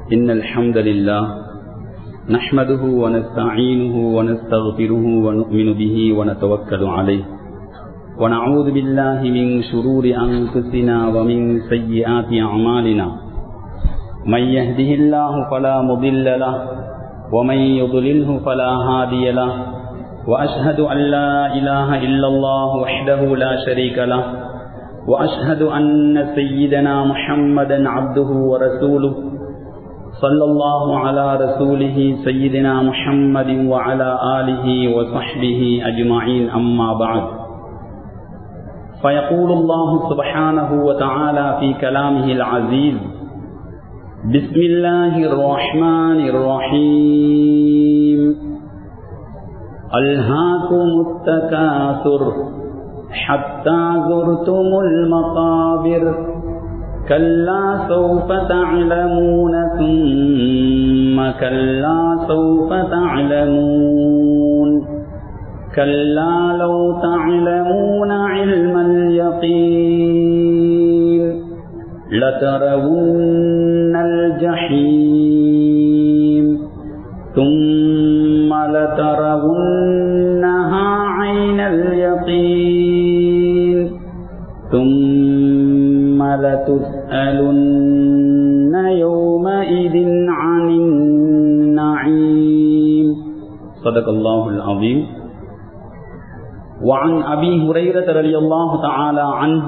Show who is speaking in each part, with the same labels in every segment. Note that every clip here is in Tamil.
Speaker 1: إن الحمد لله نحمده ونستعينه ونستغفره ونؤمن به ونتوكل عليه ونعوذ بالله من شرور أنفسنا ومن سيئات أعمالنا من يهده الله فلا مضل له ومن يضلله فلا هادي له وأشهد أن لا إله إلا الله وحده لا شريك له وأشهد أن سيدنا محمدا عبده ورسوله صلى الله على رسوله سيدنا محمد وعلى آله وصحبه أجمعين أما بعد فيقول الله سبحانه وتعالى في كلامه العزيز بسم الله الرحمن الرحيم ألهاكم التكاثر حتى زرتم المقابر كلا سوف تعلمون ثم كلا سوف تعلمون كلا لو تعلمون علم اليقين لترون الجحيم ثم لترونها عين اليقين ثم لتسألن يومئذ عن النعيم صدق الله العظيم وعن أبي هريرة رضي الله تعالى عنه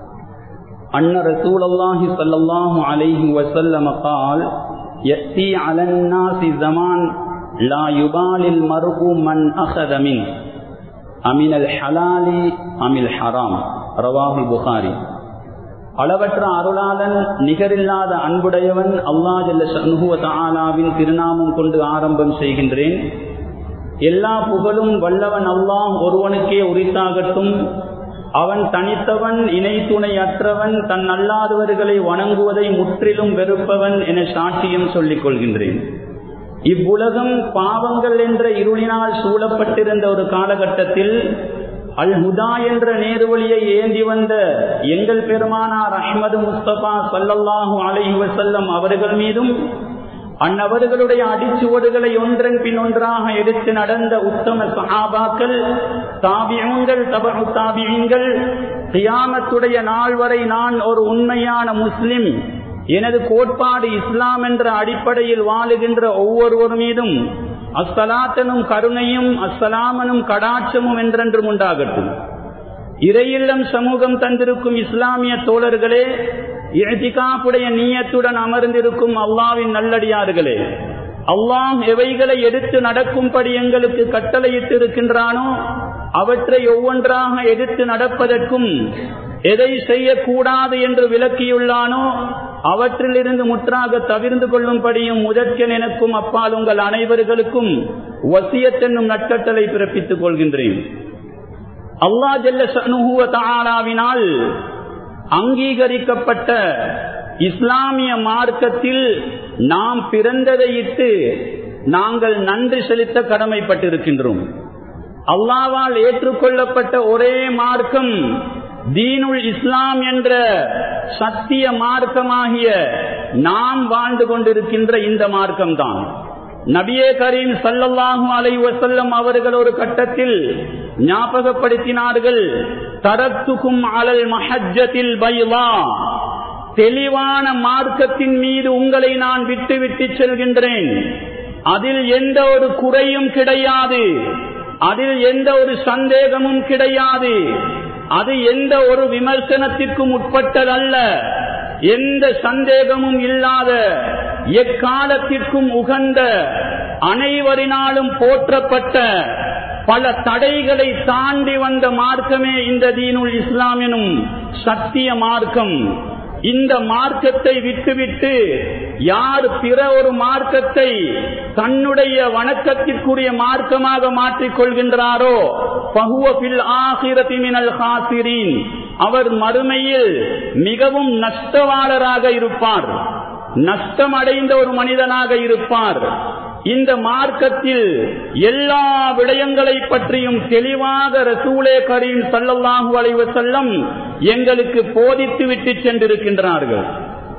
Speaker 1: أن رسول الله صلى الله عليه وسلم قال يأتي على الناس زمان لا يبالي المرء من أخذ منه أمن الحلال أم الحرام رواه البخاري அளவற்ற அருளாளன் நிகரில்லாத அன்புடையவன் அல்லா ஜல்ல சண்முக தாலாவின் திருநாமம் கொண்டு ஆரம்பம் செய்கின்றேன் எல்லா புகழும் வல்லவன் அல்லாஹ் ஒருவனுக்கே உரித்தாகட்டும் அவன் தனித்தவன் இணை துணை அற்றவன் தன் அல்லாதவர்களை வணங்குவதை முற்றிலும் வெறுப்பவன் என சாட்சியம் சொல்லிக் கொள்கின்றேன் இவ்வுலகம் பாவங்கள் என்ற இருளினால் சூழப்பட்டிருந்த ஒரு காலகட்டத்தில் அல் ஹுதா என்ற நேர்வழியை ஏந்தி வந்த எங்கள் பெருமானார் அஹ்மது முஸ்தபா சல்லல்லாஹூ அலைஹி வசல்லம் அவர்கள் மீதும் அந்நபர்களுடைய அடிச்சுவடுகளை ஒன்றன் பின் ஒன்றாக எடுத்து நடந்த உத்தம சஹாபாக்கள் தாபியங்கள் தபு தாபியங்கள் தியாமத்துடைய நாள் வரை நான் ஒரு உண்மையான முஸ்லிம் எனது கோட்பாடு இஸ்லாம் என்ற அடிப்படையில் வாழுகின்ற ஒவ்வொருவர் மீதும் அஸ்ஸலாத்தனும் கருணையும் அஸ்ஸலாமனும் கடாட்சமும் என்றென்றும் உண்டாகட்டும் இறையில்லம் சமூகம் தந்திருக்கும் இஸ்லாமிய தோழர்களே இழத்திகாப்புடைய நீயத்துடன் அமர்ந்திருக்கும் அல்லாவின் நல்லடியார்களே அல்லாஹ் எவைகளை எடுத்து நடக்கும்படி எங்களுக்கு கட்டளையிட்டு இருக்கின்றானோ அவற்றை ஒவ்வொன்றாக எடுத்து நடப்பதற்கும் எதை செய்யக்கூடாது என்று விளக்கியுள்ளானோ அவற்றிலிருந்து முற்றாக தவிர்ந்து கொள்ளும்படியும் முதற்கன் எனக்கும் அப்பால் உங்கள் அனைவர்களுக்கும் வசியத்தென்னும் நட்கட்டளை பிறப்பித்துக் கொள்கின்றேன் அல்லா ஜல்ல சனுகுவ தாளாவினால் அங்கீகரிக்கப்பட்ட இஸ்லாமிய மார்க்கத்தில் நாம் பிறந்ததையிட்டு நாங்கள் நன்றி செலுத்த கடமைப்பட்டிருக்கின்றோம் அல்லாவால் ஏற்றுக்கொள்ளப்பட்ட ஒரே மார்க்கம் தீனுல் இஸ்லாம் என்ற சத்திய மார்க்கமாகிய நாம் வாழ்ந்து கொண்டிருக்கின்ற இந்த மார்க்கம்தான் நபியே கரீம் சல்லல்லாஹு அலை வசல்லம் அவர்கள் ஒரு கட்டத்தில் ஞாபகப்படுத்தினார்கள் தரத்துக்கும் அலல் மஹஜத்தில் பைவா தெளிவான மார்க்கத்தின் மீது உங்களை நான் விட்டு விட்டு செல்கின்றேன் அதில் எந்த ஒரு குறையும் கிடையாது அதில் எந்த ஒரு சந்தேகமும் கிடையாது அது எந்த ஒரு விமர்சனத்திற்கும் உட்பட்டதல்ல எந்த சந்தேகமும் இல்லாத எக்காலத்திற்கும் உகந்த அனைவரினாலும் போற்றப்பட்ட பல தடைகளை தாண்டி வந்த மார்க்கமே இந்த தீனுல் இஸ்லாம் எனும் சத்திய மார்க்கம் இந்த மார்க்கத்தை விட்டுவிட்டு யார் பிற ஒரு மார்க்கத்தை தன்னுடைய வணக்கத்திற்குரிய மார்க்கமாக மாற்றிக் கொள்கின்றாரோ பகுவபில் ஆசிரத்திமினல் ஹாசிரின் அவர் மறுமையில் மிகவும் நஷ்டவாளராக இருப்பார் நஷ்டம் அடைந்த ஒரு மனிதனாக இருப்பார் இந்த மார்க்கத்தில் எல்லா விடயங்களை பற்றியும் தெளிவாக ரசூலே கரீம் சல்லல்லாஹு அலைவ செல்லம் எங்களுக்கு போதித்து விட்டு சென்றிருக்கின்றார்கள்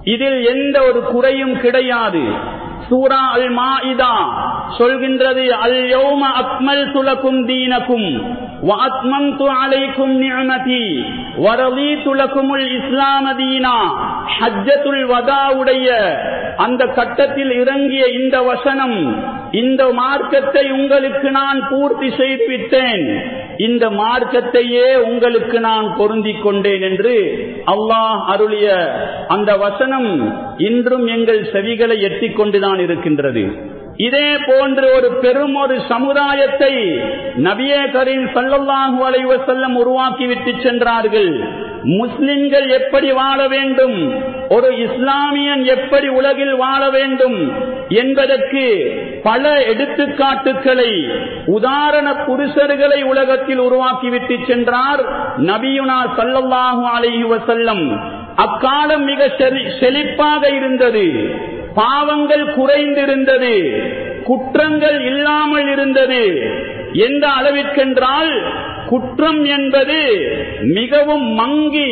Speaker 1: இதில் எந்த ஒரு குறையும் கிடையாது சூரா அல் மாஇதா சொல்கின்றது அல் யௌம அக்மல் துலக்கும் தீனக்கும் وأتممت عليكم نعمتي ورضيت لكم الإسلام دينا حجة الوداع உடைய அந்த கட்டத்தில் இறங்கிய இந்த வசனம் இந்த மார்க்கத்தை உங்களுக்கு நான் பூர்த்தி செய்து விட்டேன் இந்த மார்க்கத்தையே உங்களுக்கு நான் பொருந்திக் கொண்டேன் என்று அல்லாஹ் அருளிய அந்த வசனம் இன்றும் எங்கள் செவிகளை எட்டிக் கொண்டுதான் இருக்கின்றது இதே போன்று ஒரு பெரும் ஒரு சமுதாயத்தை நபியே கரீம் சல்லல்லாஹு அலைவ செல்லம் உருவாக்கிவிட்டு சென்றார்கள் முஸ்லிம்கள் எப்படி வாழ வேண்டும் ஒரு இஸ்லாமியன் எப்படி உலகில் வாழ வேண்டும் என்பதற்கு பல எடுத்துக்காட்டுக்களை உதாரண புருஷர்களை உலகத்தில் உருவாக்கிவிட்டு சென்றார் நபியுனா சல்லல்லாஹு அலைஹி வசல்லம் அக்காலம் மிக செழிப்பாக இருந்தது பாவங்கள் குறைந்திருந்தது குற்றங்கள் இல்லாமல் இருந்தது எந்த அளவிற்கென்றால் குற்றம் என்பது மிகவும் மங்கி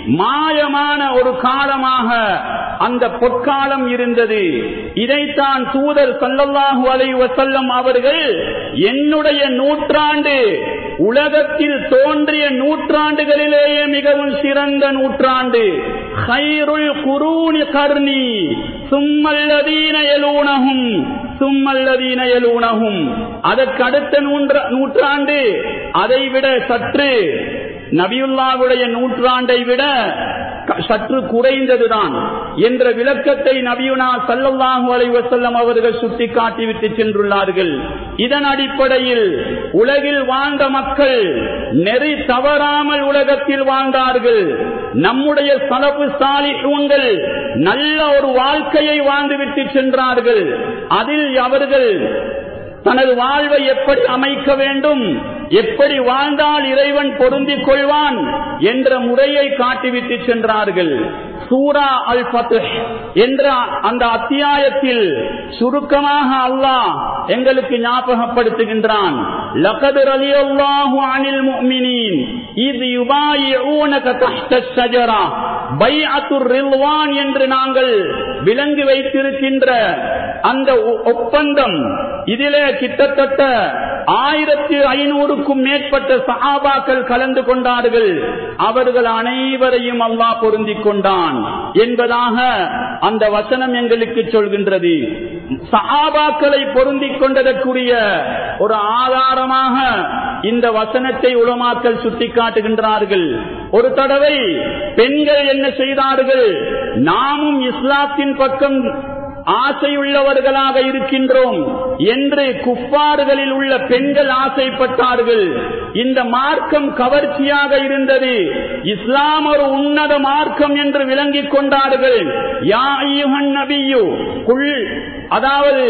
Speaker 1: மாயமான ஒரு காலமாக அந்த பொற்காலம் இருந்தது இதைத்தான் தூதர் சல்லல்லாஹு அலை வசல்லம் அவர்கள் என்னுடைய நூற்றாண்டு உலகத்தில் தோன்றிய நூற்றாண்டுகளிலேயே மிகவும் சிறந்த நூற்றாண்டு ஹைருல் குரூனி கர்ணி சும்மல்லதீன எலூனகும் சும்மல்லதீன எலூனகும் அதற்கு அடுத்த நூற்றாண்டு அதைவிட சற்று நபியுல்லாவுடைய நூற்றாண்டை விட சற்று குறைந்ததுதான் என்ற விளக்கத்தை நபியுனா சல்லல்லாஹு அலைவசல்லம் அவர்கள் சுட்டி காட்டிவிட்டு சென்றுள்ளார்கள் இதன் அடிப்படையில் உலகில் வாழ்ந்த மக்கள் நெறி தவறாமல் உலகத்தில் வாழ்ந்தார்கள் நம்முடைய சலப்பு சாலிகள் நல்ல ஒரு வாழ்க்கையை வாழ்ந்துவிட்டு சென்றார்கள் அதில் அவர்கள் தனது வாழ்வை எப்படி அமைக்க வேண்டும் எப்படி வாழ்ந்தால் இறைவன் பொருந்திக் கொள்வான் என்ற முறையை காட்டிவிட்டு சென்றார்கள் சூரா அல் பத்து என்ற அந்த அத்தியாயத்தில் சுருக்கமாக அல்லாஹ் எங்களுக்கு ஞாபகப்படுத்துகின்றான் லகது ரலியல்லாஹு அனில் முஃமினீன் இது யுபாயிஊனக தஹ்த ஷஜரா பைஅத்துர் ரில்வான் என்று நாங்கள் விளங்கி வைத்திருக்கின்ற அந்த ஒப்பந்தம் இதிலே கிட்டத்தட்ட ஆயிரத்தி ஐநூறுக்கும் மேற்பட்ட சஹாபாக்கள் கலந்து கொண்டார்கள் அவர்கள் அனைவரையும் அல்லாஹ் பொருந்திக் கொண்டான் என்பதாக அந்த வசனம் எங்களுக்கு சொல்கின்றது சஹாபாக்களை பொருந்திக் கொண்டதற்குரிய ஒரு ஆதாரமாக இந்த வசனத்தை உலமாக்கல் சுட்டிக்காட்டுகின்றார்கள் ஒரு தடவை பெண்கள் என்ன செய்தார்கள் நாமும் இஸ்லாத்தின் பக்கம் ஆசையுள்ளவர்களாக இருக்கின்றோம் என்று குப்பாறுகளில் உள்ள பெண்கள் ஆசைப்பட்டார்கள் இந்த மார்க்கம் கவர்ச்சியாக இருந்தது இஸ்லாம் ஒரு உன்னத மார்க்கம் என்று விளங்கிக் கொண்டார்கள் யா ஐயுகன் நபியு குள் அதாவது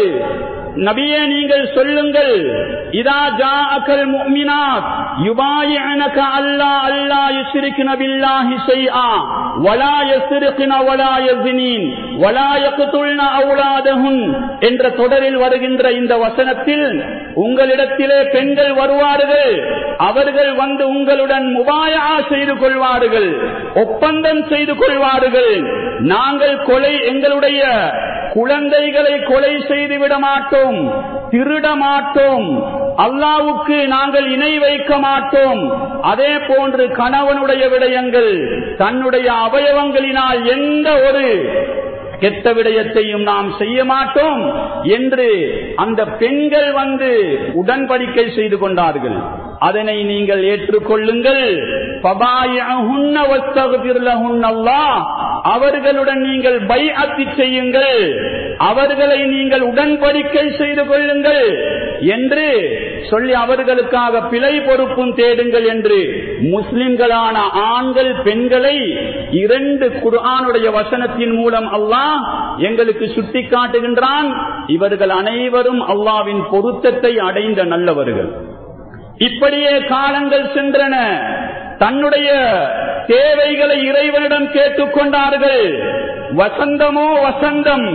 Speaker 1: நபியே நீங்கள் சொல்லுங்கள் இதா ஜா அகல் முக்மினாத் யுபாயினக அல்லா அல்லா யுஸ்ரிக்ன பில்லாஹி ஷைஆ வலா யஸ்ரிக்ன வலா யஸ்னின் வலா யக்துல்ன அவுலாதஹுன் என்ற தொடரில் வருகின்ற இந்த வசனத்தில் உங்களிடத்திலே பெண்கள் வருவார்கள் அவர்கள் வந்து உங்களுடன் முபாயா செய்து கொள்வார்கள் ஒப்பந்தம் செய்து கொள்வார்கள் நாங்கள் கொலை எங்களுடைய குழந்தைகளை கொலை செய்து விட மாட்டோம் திருட மாட்டோம் அல்லாவுக்கு நாங்கள் இணை வைக்க மாட்டோம் அதே போன்று கணவனுடைய விடயங்கள் தன்னுடைய அவயவங்களினால் எந்த ஒரு கெட்ட விடயத்தையும் நாம் செய்ய மாட்டோம் என்று அந்த பெண்கள் வந்து உடன்படிக்கை செய்து கொண்டார்கள் அதனை நீங்கள் ஏற்றுக்கொள்ளுங்கள் அவர்களுடன் நீங்கள் பை அத்தி செய்யுங்கள் அவர்களை நீங்கள் உடன்படிக்கை செய்து கொள்ளுங்கள் என்று சொல்லி அவர்களுக்காக பிழை பொறுப்பும் தேடுங்கள் என்று முஸ்லிம்களான ஆண்கள் பெண்களை இரண்டு குர்ஆனுடைய வசனத்தின் மூலம் அல்லாஹ் எங்களுக்கு சுட்டி காட்டுகின்றான் இவர்கள் அனைவரும் அல்லாவின் பொருத்தத்தை அடைந்த நல்லவர்கள் இப்படியே காலங்கள் சென்றன தன்னுடைய தேவைகளை இறைவனிடம் கேட்டுக்கொண்டார்கள் வசந்தமோ வசந்தம்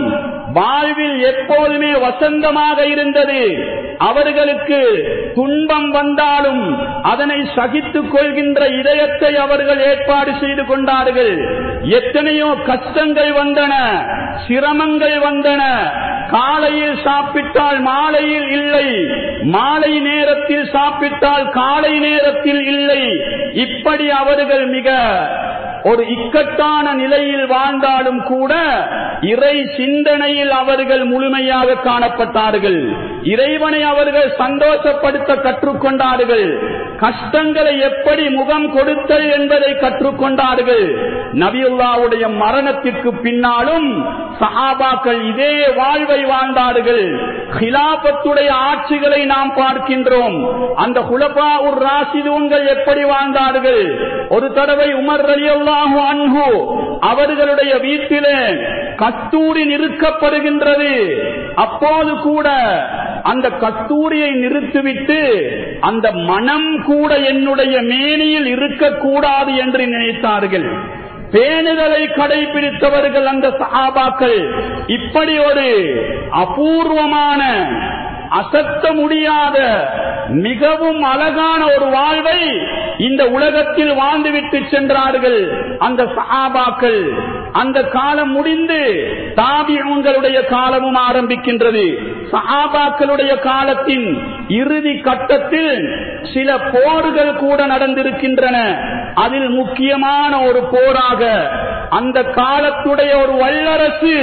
Speaker 1: வாழ்வில் எப்போதுமே வசந்தமாக இருந்தது அவர்களுக்கு துன்பம் வந்தாலும் அதனை சகித்துக் கொள்கின்ற இதயத்தை அவர்கள் ஏற்பாடு செய்து கொண்டார்கள் எத்தனையோ கஷ்டங்கள் வந்தன சிரமங்கள் வந்தன காலையில் சாப்பிட்டால் மாலையில் இல்லை மாலை நேரத்தில் சாப்பிட்டால் காலை நேரத்தில் இல்லை இப்படி அவர்கள் மிக ஒரு இக்கட்டான நிலையில் வாழ்ந்தாலும் கூட இறை சிந்தனையில் அவர்கள் முழுமையாக காணப்பட்டார்கள் இறைவனை அவர்கள் சந்தோஷப்படுத்த கற்றுக்கொண்டார்கள் கஷ்டங்களை எப்படி முகம் கொடுத்தல் என்பதை கற்றுக்கொண்டார்கள் நபியுல்லாவுடைய மரணத்திற்கு பின்னாலும் சஹாபாக்கள் இதே வாழ்வை வாழ்ந்தார்கள் ஹிலாபத்துடைய ஆட்சிகளை நாம் பார்க்கின்றோம் அந்த குலபா உர் ராசிதூன்கள் எப்படி வாழ்ந்தார்கள் ஒரு தடவை உமர் ரலியல்லாஹு அன்ஹு அவர்களுடைய வீட்டிலே கஸ்தூரி நிறுக்கப்படுகின்றது அப்போது கூட அந்த கஸ்தூரியை நிறுத்திவிட்டு அந்த மனம் கூட என்னுடைய மேனியில் இருக்கக்கூடாது என்று நினைத்தார்கள் பேணுதலை கடைபிடித்தவர்கள் அந்த சஹாபாக்கள் இப்படி ஒரு அபூர்வமான அசத்த முடியாத மிகவும் அழகான ஒரு வாழ்வை இந்த உலகத்தில் வாழ்ந்துவிட்டு சென்றார்கள் அந்த சஹாபாக்கள் அந்த காலம் முடிந்து தாபியங்களுடைய காலமும் ஆரம்பிக்கின்றது சஹாபாக்களுடைய காலத்தின் இறுதி கட்டத்தில் சில போர்கள் கூட நடந்திருக்கின்றன அதில் முக்கியமான ஒரு போராக அந்த காலத்துடைய ஒரு வல்லரசு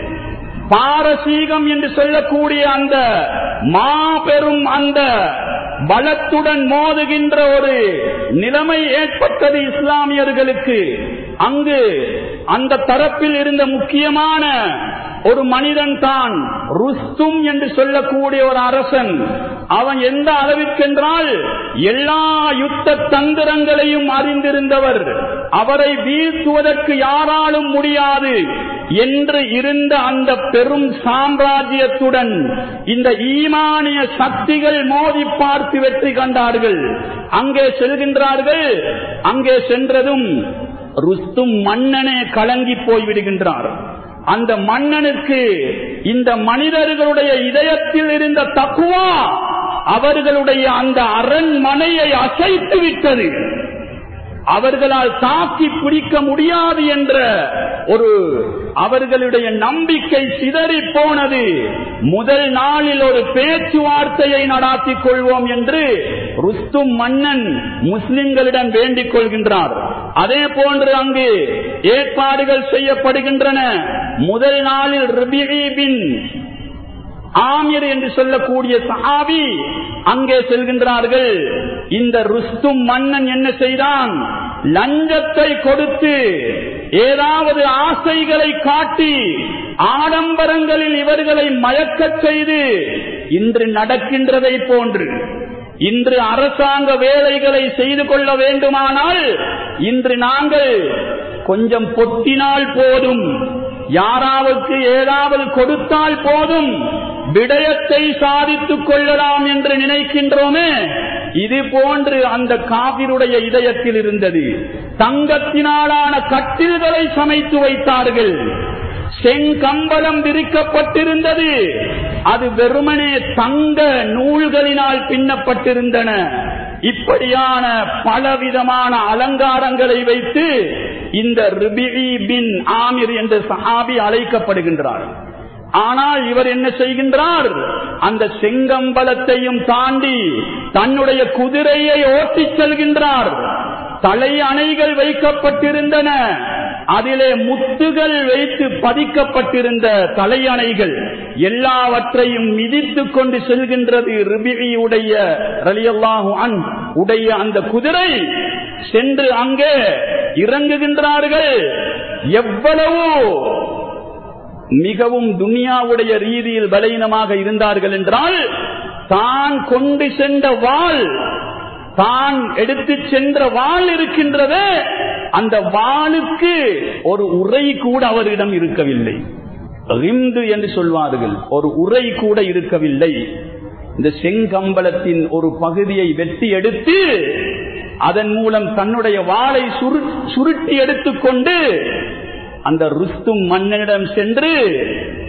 Speaker 1: பாரசீகம் என்று சொல்லக்கூடிய அந்த மாபெரும் அந்த பலத்துடன் மோதுகின்ற ஒரு நிலைமை ஏற்பட்டது இஸ்லாமியர்களுக்கு அங்கு அந்த தரப்பில் இருந்த முக்கியமான ஒரு மனிதன் தான் ருஸ்தும் என்று சொல்லக்கூடிய ஒரு அரசன் அவன் எந்த அளவிற்கென்றால் எல்லா யுத்த தந்திரங்களையும் அறிந்திருந்தவர் அவரை வீழ்த்துவதற்கு யாராலும் முடியாது என்று இருந்த அந்த பெரும் சாம்ராஜ்யத்துடன் இந்த ஈமானிய சக்திகள் மோதி பார்த்து வெற்றி கண்டார்கள் அங்கே செல்கின்றார்கள் அங்கே சென்றதும் ருஸ்தும் மன்னனே கலங்கி போய்விடுகின்றார் அந்த மன்னனுக்கு இந்த மனிதர்களுடைய இதயத்தில் இருந்த தக்குவா அவர்களுடைய அந்த அரண்மனையை அசைத்து விட்டது அவர்களால் தாக்கி பிடிக்க முடியாது என்ற ஒரு அவர்களுடைய நம்பிக்கை சிதறி போனது முதல் நாளில் ஒரு பேச்சுவார்த்தையை நடாத்திக் கொள்வோம் என்று ருஸ்தும் மன்னன் முஸ்லிம்களிடம் வேண்டிக் கொள்கின்றார் அதே போன்று அங்கு ஏற்பாடுகள் செய்யப்படுகின்றன முதல் நாளில் ரிபின் ஆமிர் என்று சொல்லக்கூடிய சஹாபி அங்கே செல்கின்றார்கள் இந்த ருஸ்தும் மன்னன் என்ன செய்தான் லஞ்சத்தை கொடுத்து ஏதாவது ஆசைகளை காட்டி ஆடம்பரங்களில் இவர்களை மயக்கச் செய்து இன்று நடக்கின்றதை போன்று இன்று அரசாங்க வேலைகளை செய்து கொள்ள வேண்டுமானால் இன்று நாங்கள் கொஞ்சம் பொத்தினால் போதும் யாராவுக்கு ஏதாவது கொடுத்தால் போதும் விடயத்தை சாதித்துக் கொள்ளலாம் என்று நினைக்கின்றோமே இது போன்று அந்த காவிருடைய இதயத்தில் இருந்தது தங்கத்தினாலான கட்டில்களை சமைத்து வைத்தார்கள் செங்கம்பளம் விரிக்கப்பட்டிருந்தது அது வெறுமனே தங்க நூல்களினால் பின்னப்பட்டிருந்தன இப்படியான பலவிதமான அலங்காரங்களை வைத்து இந்த ரிபிஇ பின் ஆமிர் என்ற சஹாபி அழைக்கப்படுகின்றார் ஆனால் இவர் என்ன செய்கின்றார் அந்த செங்கம்பலத்தையும் தாண்டி தன்னுடைய குதிரையை ஓட்டிச் செல்கின்றார் தலை அணைகள் வைக்கப்பட்டிருந்தன அதிலே முத்துகள் வைத்து பதிக்கப்பட்டிருந்த தலையணைகள் எல்லாவற்றையும் மிதித்துக் கொண்டு செல்கின்றது ரிபியுடைய ரலியல்லாஹு அன் உடைய அந்த குதிரை சென்று அங்கே இறங்குகின்றார்கள் எவ்வளவோ மிகவும் துனியாவுடைய ரீதியில் பலகீனமாக இருந்தார்கள் என்றால் தான் கொண்டு சென்ற வாள் தான் எடுத்து சென்ற வாள் இருக்கின்றது அந்த வாளுக்கு ஒரு உரை கூட அவரிடம் இருக்கவில்லை ரிந்து என்று சொல்வார்கள் ஒரு உரை கூட இருக்கவில்லை இந்த செங்கம்பலத்தின் ஒரு பகுதியை வெட்டி எடுத்து அதன் மூலம் தன்னுடைய வாளை சுருட்டி எடுத்துக்கொண்டு அந்த ருஸ்தும் மன்னனிடம் சென்று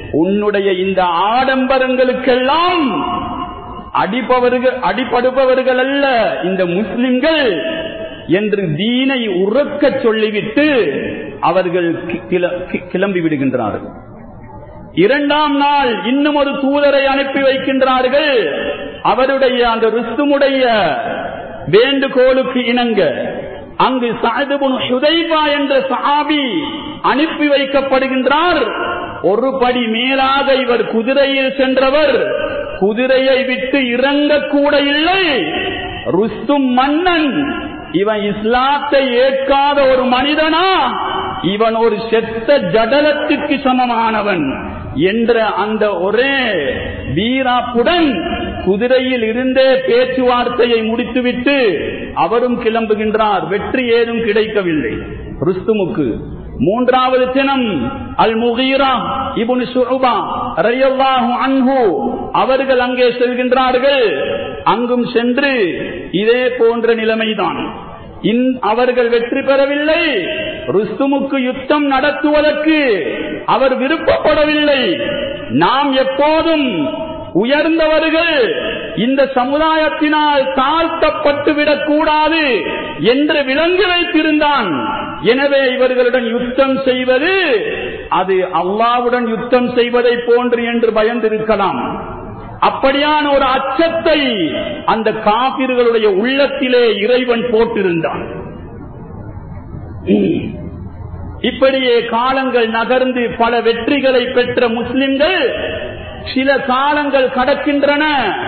Speaker 1: உன்னுடைய இந்த ஆடம்பரங்களுக்கெல்லாம் அடிப்பவர்கள் அடிப்படுபவர்கள் அல்ல இந்த முஸ்லிம்கள் என்று தீனை உறக்க சொல்லிவிட்டு அவர்கள் கிளம்பி விடுகின்றார்கள் இரண்டாம் நாள் இன்னும் ஒரு தூதரை அனுப்பி வைக்கின்றார்கள் அவருடைய அந்த ருஸ்துமுடைய வேண்டுகோளுக்கு இணங்க அங்கு சாதுபுன் சுதைபா என்ற சஹாபி அனுப்பி வைக்கப்படுகின்றார் ஒரு படி மேலாக இவர் குதிரையில் சென்றவர் குதிரையை விட்டு இறங்க கூட இல்லை ருஸ்தும் மன்னன் இவன் இஸ்லாத்தை ஏற்காத ஒரு மனிதனா இவன் ஒரு செத்த ஜடலத்துக்கு சமமானவன் என்ற அந்த ஒரே வீராப்புடன் குதிரையில் இருந்தே பேச்சுவார்த்தையை முடித்துவிட்டு அவரும் கிளம்புகின்றார் வெற்றி ஏதும் கிடைக்கவில்லை ருஸ்துமுக்கு மூன்றாவது தினம் அல் முகீரா இபுன் சுபா ரயல்லாஹு அன்ஹு அவர்கள் அங்கே செல்கின்றார்கள் அங்கும் சென்று இதே போன்ற நிலைமைதான் அவர்கள் வெற்றி பெறவில்லை ருஸ்துமுக்கு யுத்தம் நடத்துவதற்கு அவர் விருப்பப்படவில்லை நாம் எப்போதும் உயர்ந்தவர்கள் இந்த சமுதாயத்தினால் தாழ்த்தப்பட்டு விடக்கூடாது என்று விளங்கி வைத்திருந்தான் எனவே இவர்களுடன் யுத்தம் செய்வது அது அல்லாவுடன் யுத்தம் செய்வதை போன்று என்று பயந்திருக்கலாம் அப்படியான ஒரு அச்சத்தை அந்த காபிர்களுடைய உள்ளத்திலே இறைவன் போட்டிருந்தான் இப்படியே காலங்கள் நகர்ந்து பல வெற்றிகளை பெற்ற முஸ்லிம்கள் சில காலங்கள் கடக்கின்றன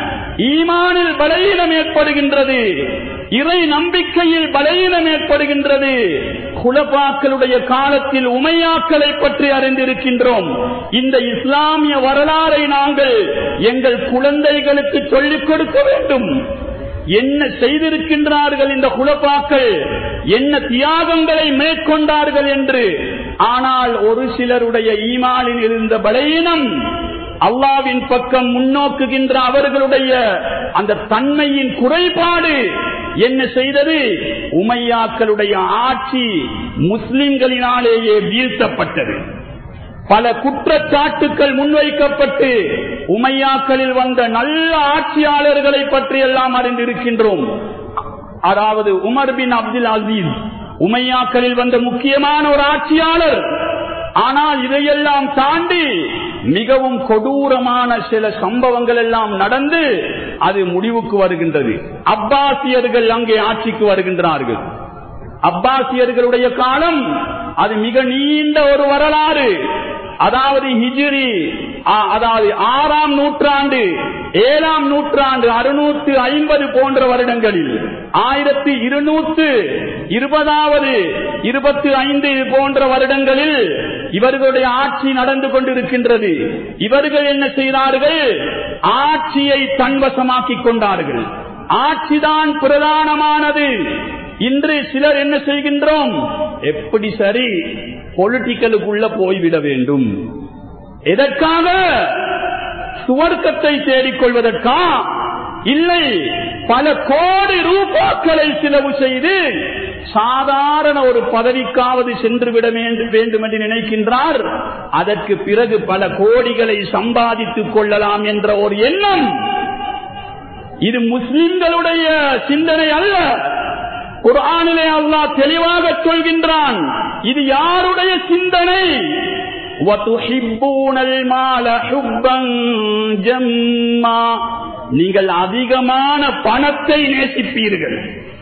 Speaker 1: ஈமானில் பலவீனம் ஏற்படுகின்றது இறை நம்பிக்கையில் பலவீனம் ஏற்படுகின்றது குலபாக்களுடைய காலத்தில் உமையாக்களை பற்றி அறிந்திருக்கின்றோம் இந்த இஸ்லாமிய வரலாறை நாங்கள் எங்கள் குழந்தைகளுக்கு சொல்லிக் கொடுக்க வேண்டும் என்ன செய்திருக்கின்றார்கள் இந்த குலப்பாக்கள் என்ன தியாகங்களை மேற்கொண்டார்கள் என்று ஆனால் ஒரு சிலருடைய ஈமானில் இருந்த பலவீனம் அல்லாவின் பக்கம் முன்னோக்குகின்ற அவர்களுடைய அந்த தன்மையின் குறைபாடு என்ன செய்தது உமையாக்களுடைய ஆட்சி முஸ்லிம்களினாலேயே வீழ்த்தப்பட்டது பல குற்றச்சாட்டுக்கள் முன்வைக்கப்பட்டு உமையாக்களில் வந்த நல்ல ஆட்சியாளர்களை பற்றி எல்லாம் அறிந்திருக்கின்றோம் அதாவது உமர் பின் அப்துல் அசீஸ் உமையாக்களில் வந்த முக்கியமான ஒரு ஆட்சியாளர் ஆனால் இதையெல்லாம் தாண்டி மிகவும் கொடூரமான சில சம்பவங்கள் எல்லாம் நடந்து அது முடிவுக்கு வருகின்றது அப்பாசியர்கள் அங்கே ஆட்சிக்கு வருகின்றார்கள் அப்பாசியர்களுடைய காலம் அது மிக நீண்ட ஒரு வரலாறு அதாவது ஹிஜிரி அதாவது ஆறாம் நூற்றாண்டு ஏழாம் நூற்றாண்டு அறுநூற்று ஐம்பது போன்ற வருடங்களில் ஆயிரத்தி இருநூற்று இருபதாவது இருபத்தி ஐந்து போன்ற வருடங்களில் இவர்களுடைய ஆட்சி நடந்து கொண்டிருக்கின்றது இவர்கள் என்ன செய்தார்கள் ஆட்சியை தன்வசமாக்கிக் கொண்டார்கள் ஆட்சிதான் பிரதானமானது இன்று சிலர் என்ன செய்கின்றோம் எப்படி சரி பொலிட்டிக்கலுக்குள்ள போய்விட வேண்டும் எதற்காக சுவர்க்கத்தை தேடிக்கொள்வதற்கா இல்லை பல கோடி ரூபாக்களை செலவு செய்து சாதாரண ஒரு பதவிக்காவது சென்று விட வேண்டும் என்று நினைக்கின்றார் அதற்கு பிறகு பல கோடிகளை சம்பாதித்துக் கொள்ளலாம் என்ற ஒரு எண்ணம் இது முஸ்லிம்களுடைய சிந்தனை அல்ல குரானிலே அல்லா தெளிவாக சொல்கின்றான் இது யாருடைய சிந்தனை நீங்கள் அதிகமான பணத்தை நேசிப்பீர்கள்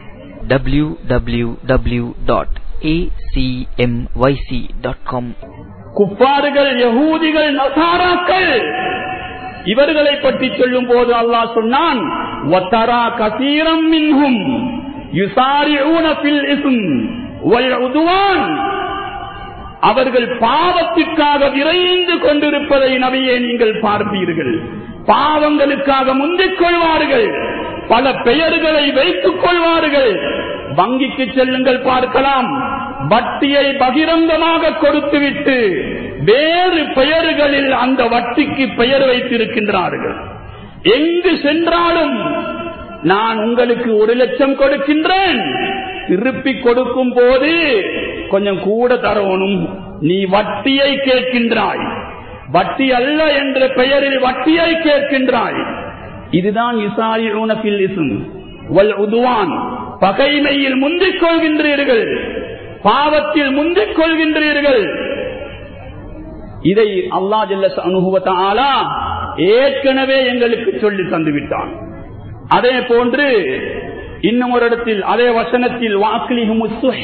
Speaker 2: www.acmyc.com
Speaker 1: குப்பாறுகள் யகூதிகள் நசாராக்கள் இவர்களை பற்றி சொல்லும் போது அல்லாஹ் சொன்னான் وَتَرَى كَثِيرًا مِّنْهُمْ يُسَارِعُونَ فِي الْإِثْمِ وَالْعُدْوَانِ அவர்கள் பாவத்திற்காக விரைந்து கொண்டிருப்பதை நபியே நீங்கள் பார்ப்பீர்கள் பாவங்களுக்காக முந்திக் கொள்வார்கள் பல பெயர்களை வைத்துக் கொள்வார்கள் வங்கிக்கு செல்லுங்கள் பார்க்கலாம் வட்டியை பகிரங்கமாக கொடுத்துவிட்டு வேறு பெயர்களில் அந்த வட்டிக்கு பெயர் வைத்திருக்கின்றார்கள் எங்கு சென்றாலும் நான் உங்களுக்கு ஒரு லட்சம் கொடுக்கின்றேன் திருப்பி கொடுக்கும் போது கொஞ்சம் கூட தரணும் நீ வட்டியை கேட்கின்றாய் வட்டி அல்ல என்ற பெயரில் வட்டியை கேட்கின்றாய் இதுதான் இசாயினபில் இசும் வல் உதுவான் பகைமையில் முந்திக் கொள்கின்றீர்கள் பாவத்தில் முந்திக் கொள்கின்றீர்கள் இதை அல்லா ஜல்ல அனுபவத்தாலா ஏற்கனவே எங்களுக்கு சொல்லி தந்து விட்டான் அதே போன்று இன்னும் ஒரு இடத்தில் அதே வசனத்தில் வாக்லிகும்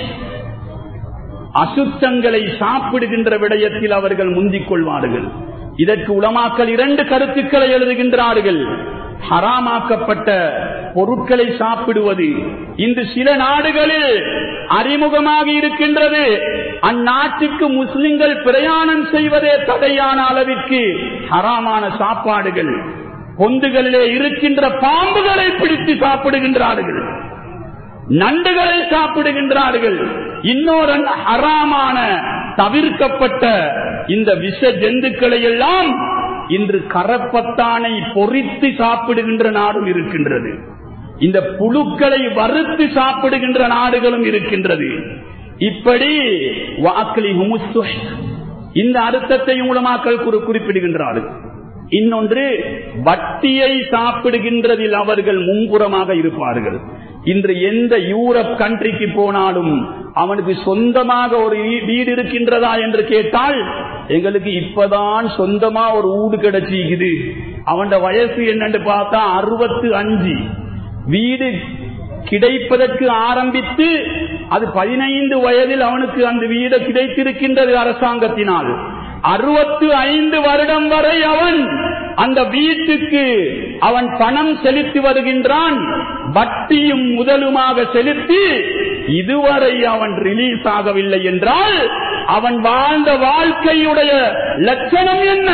Speaker 1: அசுத்தங்களை சாப்பிடுகின்ற விடயத்தில் அவர்கள் முந்திக் கொள்வார்கள் இதற்கு உலமாக்கல் இரண்டு கருத்துக்களை எழுதுகின்றார்கள் ஹராமாக்கப்பட்ட பொருட்களை சாப்பிடுவது இன்று சில நாடுகளில் அறிமுகமாக இருக்கின்றது அந்நாட்டுக்கு முஸ்லிம்கள் பிரயாணம் செய்வதே தடையான அளவிற்கு ஹராமான சாப்பாடுகள் பொந்துகளிலே இருக்கின்ற பாம்புகளை பிடித்து சாப்பிடுகின்றார்கள் நண்டுகளை சாப்பிடுகின்றார்கள் இன்னொரு ஹராமான தவிர்க்கப்பட்ட இந்த விஷ ஜந்துக்களை எல்லாம் இன்று கரப்பத்தானை பொறித்து சாப்பிடுகின்ற நாடும் இருக்கின்றது இந்த புழுக்களை வறுத்து சாப்பிடுகின்ற நாடுகளும் இருக்கின்றது இப்படி வாக்களி இந்த அர்த்தத்தை மூலமாக்கள் குறிப்பிடுகின்றார்கள் இன்னொன்று வட்டியை சாப்பிடுகின்றதில் அவர்கள் முன்புறமாக இருப்பார்கள் இன்று எந்த யூரோப் கண்ட்ரிக்கு போனாலும் அவனுக்கு சொந்தமாக ஒரு வீடு இருக்கின்றதா என்று கேட்டால் எங்களுக்கு இப்பதான் சொந்தமா ஒரு ஊடு கிடைச்சிக்குது அவன் வயசு என்னன்னு பார்த்தா அறுபத்து அஞ்சு வீடு கிடைப்பதற்கு ஆரம்பித்து அது பதினைந்து வயதில் அவனுக்கு அந்த வீடு கிடைத்திருக்கின்றது அரசாங்கத்தினால் அறுபத்து ஐந்து வருடம் வரை அவன் அந்த வீட்டுக்கு அவன் பணம் செலுத்தி வருகின்றான் வட்டியும் முதலுமாக செலுத்தி இதுவரை அவன் ரிலீஸ் ஆகவில்லை என்றால் அவன் வாழ்ந்த வாழ்க்கையுடைய லட்சணம் என்ன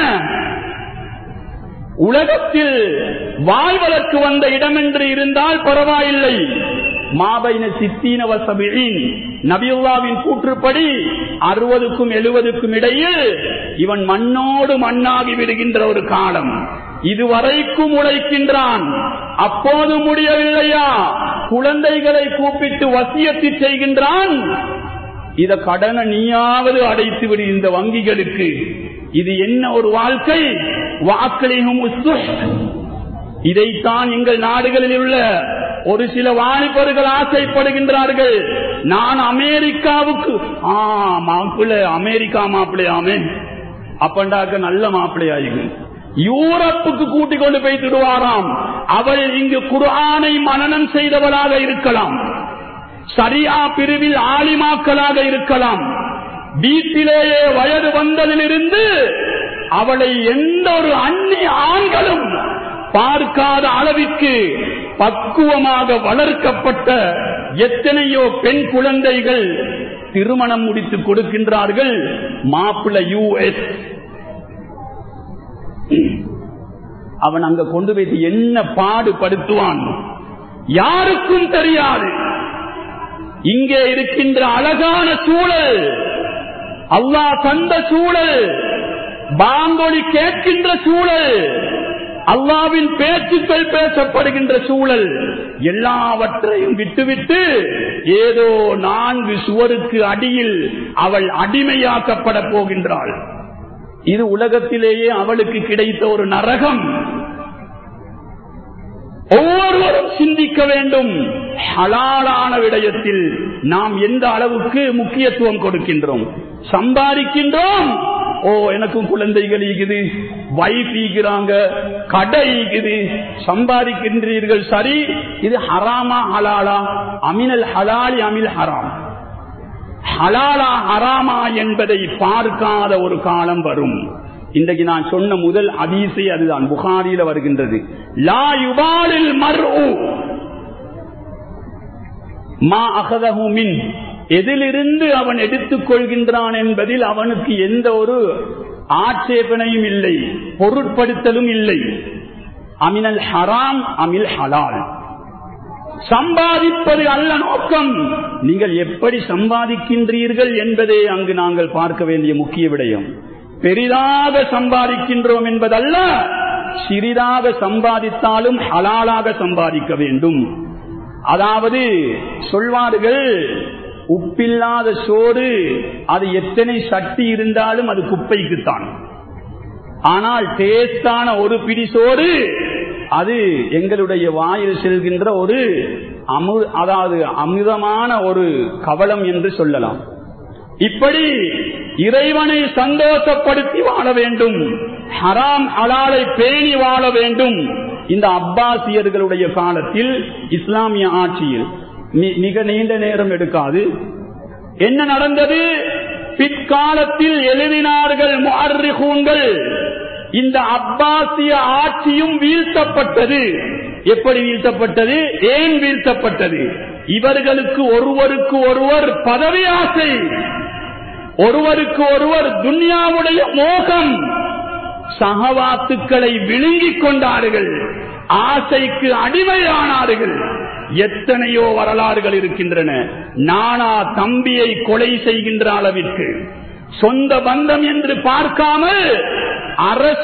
Speaker 1: உலகத்தில் வாழ்வதற்கு வந்த இடம் என்று இருந்தால் பரவாயில்லை மாபைன சித்தீனவ சபிழின் நபியுல்லாவின் கூற்றுப்படி அறுபதுக்கும் எழுபதுக்கும் இடையில் இவன் மண்ணோடு மண்ணாகி விடுகின்ற ஒரு காலம் இதுவரைக்கும் உழைக்கின்றான் அப்போது முடியவில்லையா குழந்தைகளை கூப்பிட்டு வசியத்தை செய்கின்றான் இத கடனை நீயாவது அடைத்து விடு இந்த வங்கிகளுக்கு இது என்ன ஒரு வாழ்க்கை வாக்களிகும் இதைத்தான் எங்கள் நாடுகளில் உள்ள ஒரு சில வாலிபர்கள் ஆசைப்படுகின்றார்கள் நான் அமெரிக்காவுக்கு ஆ மாப்பிள்ள அமெரிக்கா மாப்பிள்ளையாமே அப்பண்டாக்க நல்ல மாப்பிள்ளையாயிரு யூரோப்புக்கு கூட்டிக் கொண்டு போய் திடுவாராம் அவள் இங்கு குர்ஆனை மனநம் செய்தவளாக இருக்கலாம் சரியா பிரிவில் ஆலிமாக்களாக இருக்கலாம் வீட்டிலேயே வயது வந்ததிலிருந்து அவளை எந்த ஒரு அந்நிய ஆண்களும் பார்க்காத அளவிற்கு பக்குவமாக வளர்க்கப்பட்ட எத்தனையோ பெண் குழந்தைகள் திருமணம் முடித்து கொடுக்கின்றார்கள் மாப்பிள்ள யூஎஸ் அவன் அங்க கொண்டு வைத்து என்ன பாடுபடுத்துவான் யாருக்கும் தெரியாது இங்கே இருக்கின்ற அழகான சூழல் அல்லாஹ் தந்த சூழல் பாங்கொலி கேட்கின்ற சூழல் அல்லாவின் பேச்சுக்கள் பேசப்படுகின்ற சூழல் எல்லாவற்றையும் விட்டுவிட்டு ஏதோ நான்கு சுவருக்கு அடியில் அவள் அடிமையாக்கப்பட போகின்றாள் இது உலகத்திலேயே அவளுக்கு கிடைத்த ஒரு நரகம் ஒவ்வொருவரும் சிந்திக்க வேண்டும் ஹலாலான விடயத்தில் நாம் எந்த அளவுக்கு முக்கியத்துவம் கொடுக்கின்றோம் சம்பாதிக்கின்றோம் ஓ எனக்கும் குழந்தைகள் ஈகுது வைஃப் ஈகிறாங்க கடை ஈகுது சம்பாதிக்கின்றீர்கள் சரி இது ஹராமா ஹலாலா அமினல் ஹலாலி அமில் ஹராம் ஹலாலா ஹராமா என்பதை பார்க்காத ஒரு காலம் வரும் இன்றைக்கு நான் சொன்ன முதல் அதீசை அதுதான் புகாரியில வருகின்றது லா யுபாலில் மர்உ மா அகதஹு மின் எதிலிருந்து அவன் எடுத்துக் கொள்கின்றான் என்பதில் அவனுக்கு எந்த ஒரு ஆட்சேபனையும் இல்லை பொருட்படுத்தலும் இல்லை அமினல் ஹராம் அமில் ஹலால் சம்பாதிப்பது அல்ல நோக்கம் நீங்கள் எப்படி சம்பாதிக்கின்றீர்கள் என்பதே அங்கு நாங்கள் பார்க்க வேண்டிய முக்கிய விடயம் பெரிதாக சம்பாதிக்கின்றோம் என்பதல்ல சிறிதாக சம்பாதித்தாலும் ஹலாலாக சம்பாதிக்க வேண்டும் அதாவது சொல்வார்கள் உப்பில்லாத சோறு அது எத்தனை சக்தி இருந்தாலும் அது குப்பைக்குத்தான் ஆனால் டேஸ்டான ஒரு பிடிசோடு அது எங்களுடைய வாயில் செல்கின்ற ஒரு அமு அதாவது அமிதமான ஒரு கவலம் என்று சொல்லலாம் இப்படி இறைவனை சந்தோஷப்படுத்தி வாழ வேண்டும் ஹராம் அலாலை பேணி வாழ வேண்டும் இந்த அப்பாசியர்களுடைய காலத்தில் இஸ்லாமிய ஆட்சியில் மிக நீண்ட நேரம் எடுக்காது என்ன நடந்தது பிற்காலத்தில் எழுதினார்கள் முஅர்ரிகூன்கள் இந்த அப்பாசிய ஆட்சியும் வீழ்த்தப்பட்டது எப்படி வீழ்த்தப்பட்டது ஏன் வீழ்த்தப்பட்டது இவர்களுக்கு ஒருவருக்கு ஒருவர் பதவி ஆசை ஒருவருக்கு ஒருவர் துன்யாவுடைய மோகம் சகவாத்துக்களை விழுங்கிக் கொண்டார்கள் ஆசைக்கு அடிமையானார்கள் எத்தனையோ வரலாறுகள் இருக்கின்றன நானா தம்பியை கொலை செய்கின்ற அளவிற்கு சொந்த பந்தம் என்று பார்க்காமல் அரச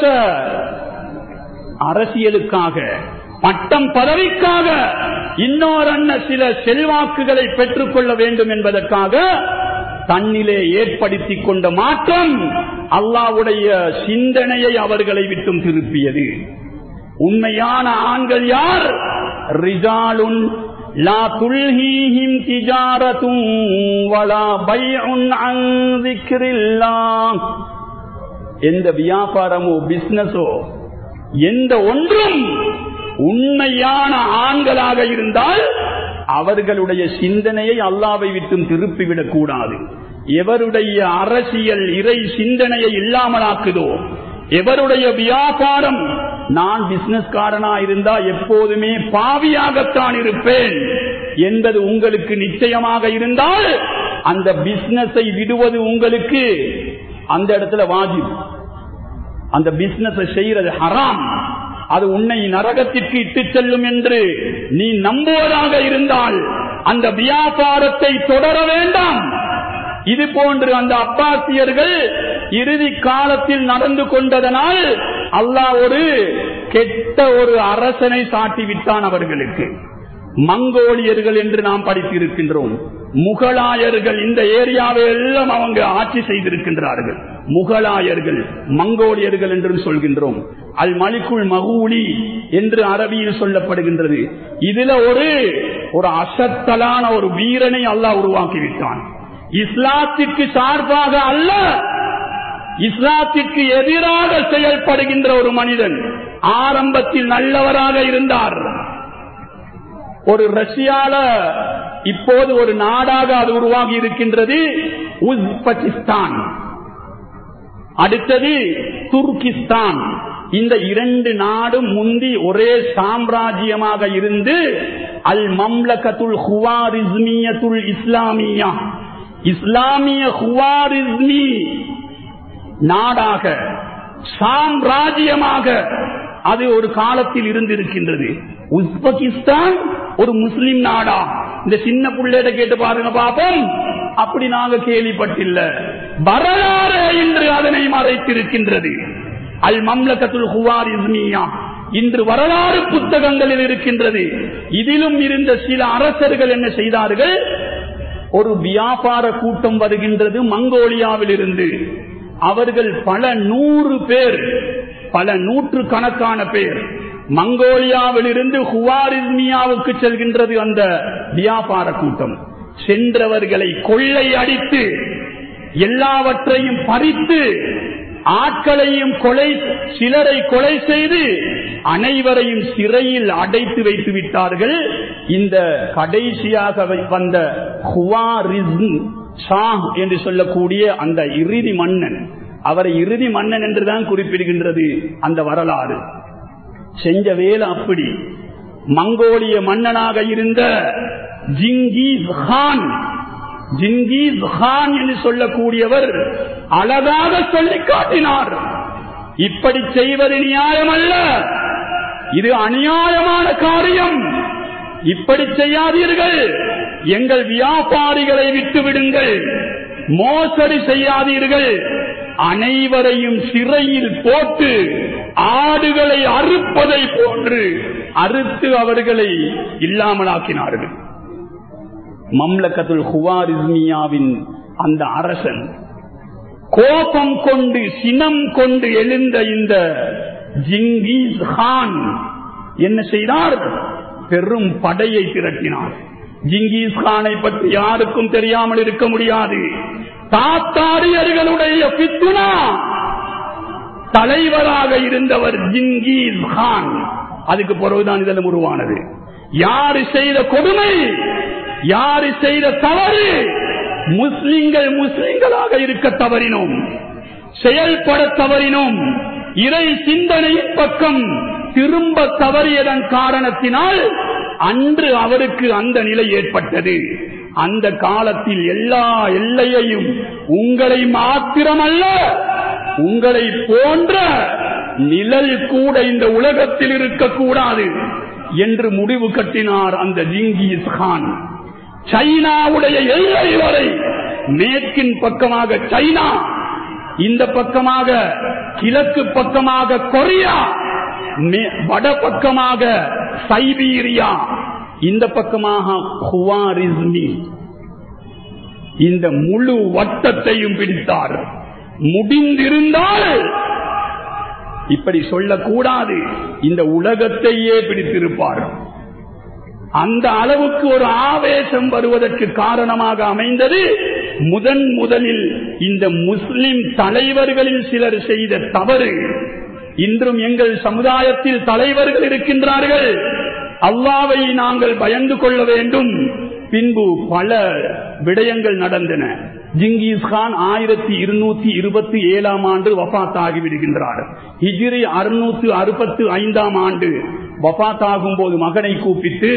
Speaker 1: அரசியலுக்காக பட்டம் பதவிக்காக இன்னொரு சில செல்வாக்குகளை பெற்றுக் கொள்ள வேண்டும் என்பதற்காக தன்னிலே ஏற்படுத்திக் கொண்ட மாற்றம் அல்லாவுடைய சிந்தனையை அவர்களை விட்டும் திருப்பியது உண்மையான ஆண்கள் யார் ரிஜாலுன் லா துல்ஹீஹிம் திஜாரத்தும் வலா பைஉன் அன் ذிக்ரில்லாஹ் எந்த வியாபாரமோ பிசினஸோ எந்த ஒன்றும் உண்மையான ஆண்களாக இருந்தால் அவர்களுடைய சிந்தனையை அல்லாவை விட்டும் திருப்பிவிடக் கூடாது எவருடைய அரசியல் இறை சிந்தனையை இல்லாமலாக்குதோ எவருடைய வியாபாரம் நான் பிசினஸ்காரனா இருந்தா எப்போதுமே பாவியாகத்தான் இருப்பேன் என்பது உங்களுக்கு நிச்சயமாக இருந்தால் அந்த பிசினஸை விடுவது உங்களுக்கு அந்த இடத்துல வாஜிப் அந்த பிசினஸ் செய்யறது ஹராம் அது உன்னை நரகத்திற்கு இட்டு செல்லும் என்று நீ நம்புவதாக இருந்தால் அந்த வியாபாரத்தை தொடர வேண்டாம் இது போன்று அந்த அப்பாசியர்கள் இறுதி காலத்தில் நடந்து கொண்டதனால் அல்லாஹ் ஒரு கெட்ட ஒரு அரசனை சாட்டிவிட்டான் அவர்களுக்கு மங்கோலியர்கள் என்று நாம் படித்திருக்கின்றோம் முகலாயர்கள் இந்த ஏரியாவை எல்லாம் அவங்க ஆட்சி செய்திருக்கின்றார்கள் முகலாயர்கள் மங்கோலியர்கள் என்றும் சொல்கின்றோம் அல் மலிக்குள் மகூலி என்று அரபியில் சொல்லப்படுகின்றது இதுல ஒரு ஒரு அசத்தலான ஒரு வீரனை அல்லாஹ் உருவாக்கிவிட்டான் இஸ்லாத்திற்கு சார்பாக அல்ல இஸ்லாத்திற்கு எதிராக செயல்படுகின்ற ஒரு மனிதன் ஆரம்பத்தில் நல்லவராக இருந்தார் ஒரு ரஷ்யால இப்போது ஒரு நாடாக அது உருவாகி இருக்கின்றது உஸ்பகிஸ்தான் அடுத்தது துர்கிஸ்தான் இந்த இரண்டு நாடும் முந்தி ஒரே சாம்ராஜ்யமாக இருந்து அல் மம்லகத்துல் ஹுவாரிஸ்மியத்துல் இஸ்லாமியா இஸ்லாமிய ஹுவாரிஸ்மி நாடாக சாம்ராஜ்யமாக அது ஒரு காலத்தில் இருந்திருக்கின்றது உஸ்பகிஸ்தான் ஒரு முஸ்லிம் நாடா இந்த சின்ன பிள்ளைகிட்ட கேட்டு பாருங்க பாப்போம் அப்படி நாங்க கேள்விப்பட்டில்ல வரலாறு என்று அதனை மறைத்திருக்கின்றது அல் மம்லகத்துல் ஹுவார் இஸ்மியா இன்று வரலாறு புத்தகங்களில் இருக்கின்றது இதிலும் இருந்த சில அரசர்கள் என்ன செய்தார்கள் ஒரு வியாபார கூட்டம் வருகின்றது மங்கோலியாவில் இருந்து அவர்கள் பல நூறு பேர் பல நூற்று கணக்கான பேர் மங்கோலியாவில் இருந்து ஹுவாரிஸ்மியாவுக்கு செல்கின்றது அந்த வியாபார கூட்டம் சென்றவர்களை கொள்ளை அடித்து எல்லாவற்றையும் பறித்து ஆட்களையும் கொலை சிலரை கொலை செய்து அனைவரையும் சிறையில் அடைத்து வைத்து விட்டார்கள் இந்த கடைசியாக வந்த ஹுவாரிஸ்ம் ஷா என்று சொல்லக்கூடிய அந்த இறுதி மன்னன் அவரை இறுதி மன்னன் என்றுதான் குறிப்பிடுகின்றது அந்த வரலாறு செஞ்ச வேலை அப்படி மங்கோலிய மன்னனாக இருந்த ஜிங்கீஸ் கான் ஜிங்கீஸ் கான் என்று சொல்லக்கூடியவர் அழகாக சொல்லி காட்டினார் இப்படி செய்வது நியாயம் அல்ல இது அநியாயமான காரியம் இப்படி செய்யாதீர்கள் எங்கள் வியாபாரிகளை விட்டு விடுங்கள் மோசடி செய்யாதீர்கள் அனைவரையும் சிறையில் போட்டு ஆடுகளை அறுப்பதை போன்று அறுத்து அவர்களை இல்லாமலாக்கினார்கள் மம்லக்கத்துல் ஹுவாரிஸ்மியாவின் அந்த அரசன்
Speaker 3: கோபம் கொண்டு சினம் கொண்டு எழுந்த இந்த ஜிங்கீஸ் கான் என்ன செய்தார் பெரும் படையை திரட்டினார் ஜிங்கீஸ் கானை பற்றி யாருக்கும் தெரியாமல் இருக்க முடியாது தாத்தாரியர்களுடைய பித்துனா தலைவராக இருந்தவர் ஜிங்கீஸ் கான் அதுக்கு பிறகுதான் இதெல்லாம் உருவானது யாரு செய்த கொடுமை யாரு செய்த தவறு முஸ்லிம்கள் முஸ்லிம்களாக இருக்க தவறினோம் செயல்பட தவறினோம் இறை சிந்தனையின் பக்கம் திரும்ப தவறியதன் காரணத்தினால் அன்று அவருக்கு அந்த நிலை ஏற்பட்டது அந்த காலத்தில் எல்லா எல்லையையும் உங்களை மாத்திரமல்ல உங்களை போன்ற நிழல் கூட இந்த உலகத்தில் இருக்கக்கூடாது என்று முடிவு கட்டினார் அந்த ஜிங்கிஸ் கான் சைனாவுடைய எல்லை வரை மேற்கின் பக்கமாக சைனா இந்த பக்கமாக கிழக்கு பக்கமாக கொரியா வட பக்கமாக சைபீரியா இந்த பக்கமாக ஹுவாரிஸ்மி இந்த முழு வட்டத்தையும் பிடித்தார் முடிந்திருந்தால் இப்படி சொல்லக்கூடாது இந்த உலகத்தையே பிடித்திருப்பார் அந்த அளவுக்கு ஒரு ஆவேசம் வருவதற்கு காரணமாக அமைந்தது முதன் முதலில் இந்த முஸ்லிம் தலைவர்களில் சிலர் செய்த தவறு இன்றும் எங்கள் சமுதாயத்தில் தலைவர்கள் இருக்கின்றார்கள் அல்லாவை நாங்கள் பயந்து கொள்ள வேண்டும் பின்பு பல விடயங்கள் நடந்தன ஜிங்கிஸ் கான் ஆயிரத்தி இருநூத்தி இருபத்தி ஏழாம் ஆண்டு வபாத்தாகி விடுகின்றார் ஹிஜிரி அறுநூத்து அறுபத்து ஐந்தாம் ஆண்டு வபாத்தாகும் போது மகனை கூப்பிட்டு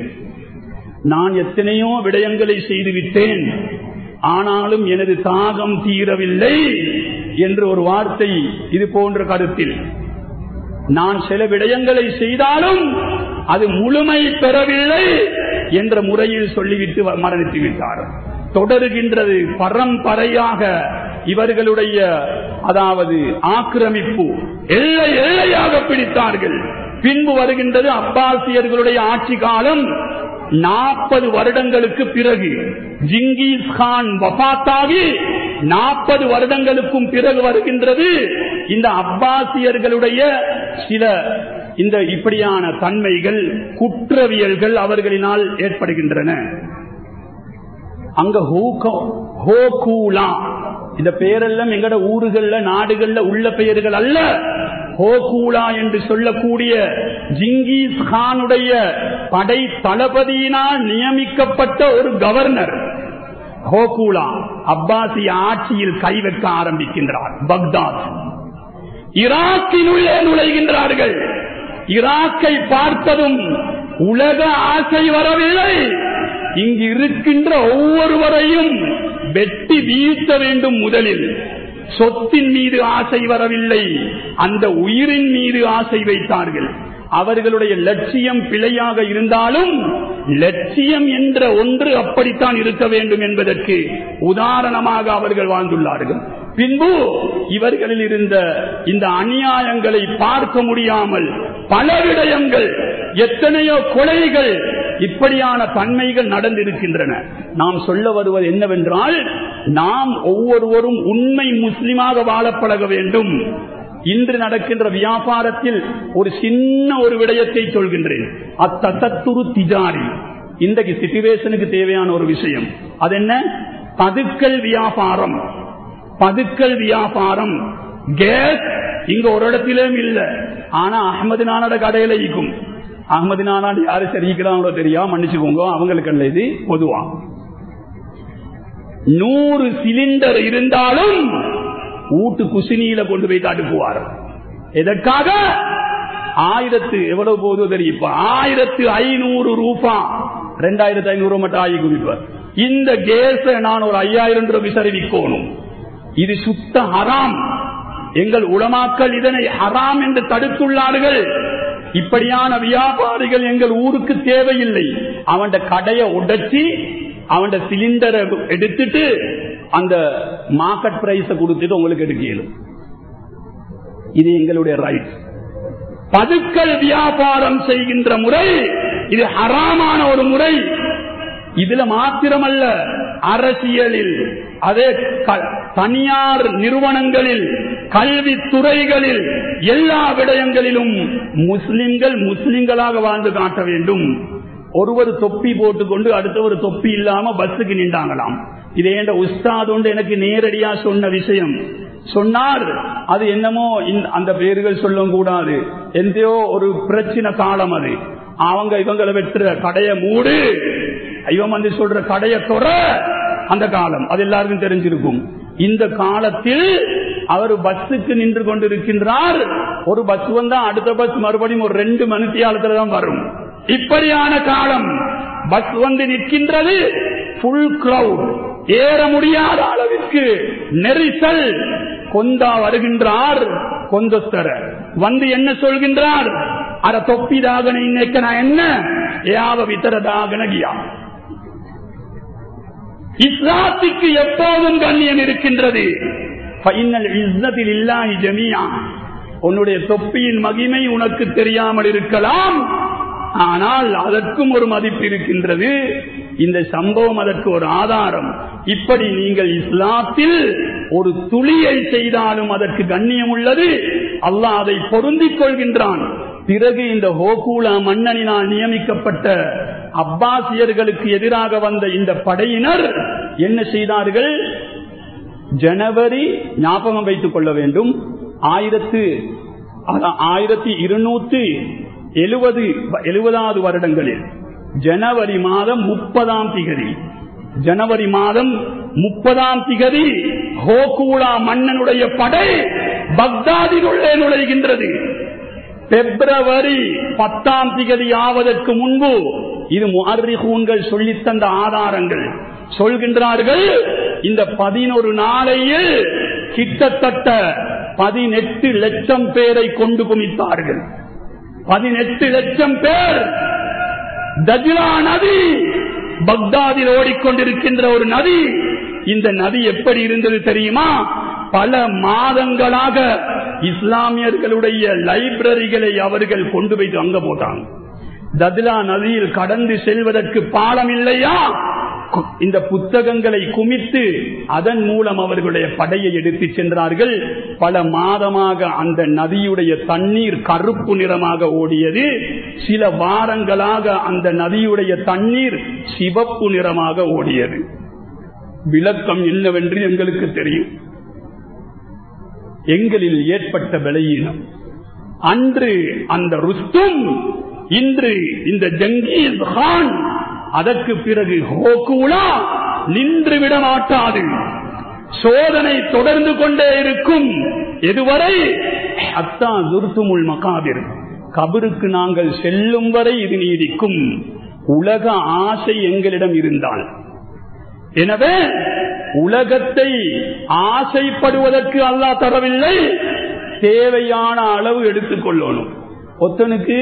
Speaker 3: நான் எத்தனையோ விடயங்களை செய்துவிட்டேன் ஆனாலும் எனது தாகம் தீரவில்லை என்று ஒரு வார்த்தை இது போன்ற கருத்தில் நான் சில விடயங்களை செய்தாலும் அது முழுமை பெறவில்லை என்ற முறையில் சொல்லிவிட்டு மரணித்து விட்டார் தொடருகின்றது பரம்பரையாக இவர்களுடைய அதாவது ஆக்கிரமிப்பு எல்லை எல்லையாக பிடித்தார்கள் பின்பு வருகின்றது அப்பாசியர்களுடைய ஆட்சி காலம் நாற்பது வருடங்களுக்கு பிறகு ஜிங்கிஸ் கான் வபாத்தாகி நாற்பது வருடங்களுக்கும் பிறகு வருகின்றது இந்த அப்பாசியர்களுடைய சில இந்த இப்படியான தன்மைகள் குற்றவியல்கள் அவர்களினால் ஏற்படுகின்றன அங்க ஹோகூலா இந்த பெயரெல்லாம் எங்கட ஊர்கள்ல நாடுகள்ல உள்ள பெயர்கள் அல்ல ஹோகூலா என்று சொல்லக்கூடிய ஜிங்கிஸ் கானுடைய படை தளபதியினால் நியமிக்கப்பட்ட ஒரு கவர்னர் ஹோகூலா அப்பாசிய ஆட்சியில் கை வைக்க ஆரம்பிக்கின்றார் பக்தாத் ஈராக்கினுள்ளே நுழைகின்றார்கள் ஈராக்கை பார்த்ததும் உலக ஆசை வரவில்லை இங்கு இருக்கின்ற ஒவ்வொருவரையும் வெட்டி வீழ்த்த வேண்டும் முதலில் சொத்தின் மீது ஆசை வரவில்லை அந்த உயிரின் மீது ஆசை வைத்தார்கள் அவர்களுடைய லட்சியம் பிழையாக இருந்தாலும் லட்சியம் என்ற ஒன்று அப்படித்தான் இருக்க வேண்டும் என்பதற்கு உதாரணமாக அவர்கள் வாழ்ந்துள்ளார்கள் பின்பு இவர்களில் இருந்த இந்த அநியாயங்களை பார்க்க முடியாமல் பல விடயங்கள் எத்தனையோ கொலைகள் இப்படியான தன்மைகள் நடந்திருக்கின்றன நாம் சொல்ல வருவது என்னவென்றால் நாம் ஒவ்வொருவரும் உண்மை முஸ்லிமாக வாழ பழக வேண்டும் இன்று நடக்கின்ற வியாபாரத்தில் ஒரு சின்ன ஒரு விடயத்தை சொல்கின்றேன் அத்தத்துரு திஜாரி இன்றைக்கு சிச்சுவேஷனுக்கு தேவையான ஒரு விஷயம் அது என்ன பதுக்கல் வியாபாரம் பதுக்கல் வியாபாரம் கேஸ் இங்க ஒரு இடத்திலும் இல்ல ஆனா அகமது நானோட கடையில இருக்கும் அகமது நானாண்டு யாரு சரிக்கிறாங்களோ தெரியாம மன்னிச்சுக்கோங்க அவங்களுக்கு அல்ல இது பொதுவா நூறு சிலிண்டர் இருந்தாலும் ஊட்டு குசினியில கொண்டு போய் தடுக்குவார் எதற்காக ஆயிரத்து எவ்வளவு போதோ தெரியும் ஆயிரத்து ஐநூறு ரூபா ரெண்டாயிரத்து ஐநூறு மட்டும் ஆகி குவிப்பார் இந்த கேஸ நான் ஒரு ஐயாயிரம் ரூபாய் விசாரிக்கணும் இது சுத்த ஹராம் எங்கள் உளமாக்கள் இதனை ஹராம் என்று தடுத்துள்ளார்கள் இப்படியான வியாபாரிகள் எங்கள் ஊருக்கு தேவையில்லை அவன் கடையை உடைச்சி அவன் சிலிண்டரை எடுத்துட்டு அந்த மார்க்கெட் பிரைஸ கொடுத்துட்டு உங்களுக்கு எடுக்கலும் இது எங்களுடைய ரைட் பதுக்கல் வியாபாரம் செய்கின்ற முறை இது ஹராமான ஒரு முறை இதுல மாத்திரமல்ல அரசியலில் அதே தனியார் நிறுவனங்களில் கல்வி துறைகளில் எல்லா விடயங்களிலும் முஸ்லிம்கள் முஸ்லிம்களாக வாழ்ந்து காட்ட வேண்டும் ஒருவர் தொப்பி போட்டுக்கொண்டு அடுத்தவர் தொப்பி இல்லாம பஸ்ஸுக்கு நின்றாங்களாம் இதே என்ற உஸ்தாத் ஒன்று எனக்கு நேரடியா சொன்ன விஷயம் சொன்னார் அது என்னமோ அந்த பேர்கள் சொல்ல கூடாது எந்தையோ ஒரு பிரச்சனை காலம் அது அவங்க இவங்களை வெட்டுற கடைய மூடு இவன் வந்து சொல்ற கடைய தொற அந்த காலம் அது எல்லாருக்கும் தெரிஞ்சிருக்கும் இந்த காலத்தில் அவர் பஸ்ஸுக்கு நின்று கொண்டிருக்கின்றார் ஒரு பஸ் வந்தா அடுத்த பஸ் மறுபடியும் ஒரு ரெண்டு மணித்தியாலத்துல தான் வரும் இப்படியான காலம் பஸ் வந்து நிற்கின்றது புல் கிரவுட் ஏற முடியாத அளவிற்கு நெரிசல் கொந்தா வருகின்றார் கொந்தஸ்தர வந்து என்ன சொல்கின்றார் அட தொப்பிதாகன இன்னைக்கு நான் என்ன யாவ வித்தரதாகனகியா இஸ்லாத்துக்கு எப்போதும் கண்ணியம் இருக்கின்றது இல்லாஹி ஜமியா உன்னுடைய தொப்பியின் மகிமை உனக்கு தெரியாமல் இருக்கலாம் ஆனால் அதற்கும் ஒரு மதிப்பு இருக்கின்றது இந்த சம்பவம் அதற்கு ஒரு ஆதாரம் இப்படி நீங்கள் இஸ்லாத்தில் ஒரு துளியை செய்தாலும் அதற்கு கண்ணியம் உள்ளது அல்லாஹ் அதை பொருந்திக் கொள்கின்றான் பிறகு இந்த ஹோகூலா மன்னனினால் நியமிக்கப்பட்ட அப்பாசியர்களுக்கு எதிராக வந்த இந்த படையினர் என்ன செய்தார்கள் ஜனவரி ஞாபகம் வைத்துக் கொள்ள வேண்டும் ஆயிரத்து ஆயிரத்தி இருநூத்தி எழுபது எழுபதாவது வருடங்களில் ஜனவரி மாதம் முப்பதாம் திகதி ஜனவரி மாதம் முப்பதாம் திகதி ஹோகூலா மன்னனுடைய படை பக்தாதில் உள்ளே நுழைகின்றது பிப்ரவரி பத்தாம் திகதி ஆவதற்கு முன்பு இது முஹர்ரிகூன்கள் சொல்லித்தந்த ஆதாரங்கள் சொல்கின்றார்கள் இந்த பதினொரு நாளையில் கிட்டத்தட்ட பதினெட்டு லட்சம் பேரை கொண்டு குமித்தார்கள் பதினெட்டு லட்சம் பேர் தஜ்லா நதி பக்தாதில் ஓடிக்கொண்டிருக்கின்ற ஒரு நதி இந்த நதி எப்படி இருந்தது தெரியுமா பல மாதங்களாக இஸ்லாமியர்களுடைய லைப்ரரிகளை அவர்கள் கொண்டு போய் அங்க போட்டாங்க தத்லா நதியில் கடந்து செல்வதற்கு பாலம் இல்லையா இந்த புத்தகங்களை குமித்து அதன் மூலம் அவர்களுடைய படையை எடுத்து சென்றார்கள் பல மாதமாக அந்த நதியுடைய தண்ணீர் கருப்பு நிறமாக ஓடியது சில வாரங்களாக அந்த நதியுடைய தண்ணீர் சிவப்பு நிறமாக ஓடியது விளக்கம் என்னவென்று எங்களுக்கு தெரியும் எங்களில் ஏற்பட்ட விலையினம் அன்று அந்த ருஸ்தும் இன்று இந்த ஜங்கீஸ் கான் அதற்கு பிறகு ஹோகூலா நின்று விட மாட்டாது சோதனை தொடர்ந்து கொண்டே இருக்கும் எதுவரை அத்தா துர்த்துமுள் மகாபிர் கபருக்கு நாங்கள் செல்லும் வரை இது நீடிக்கும் உலக ஆசை எங்களிடம் இருந்தால் எனவே உலகத்தை ஆசைப்படுவதற்கு அல்லா தரவில்லை தேவையான அளவு எடுத்துக்கொள்ளணும் ஒத்தனுக்கு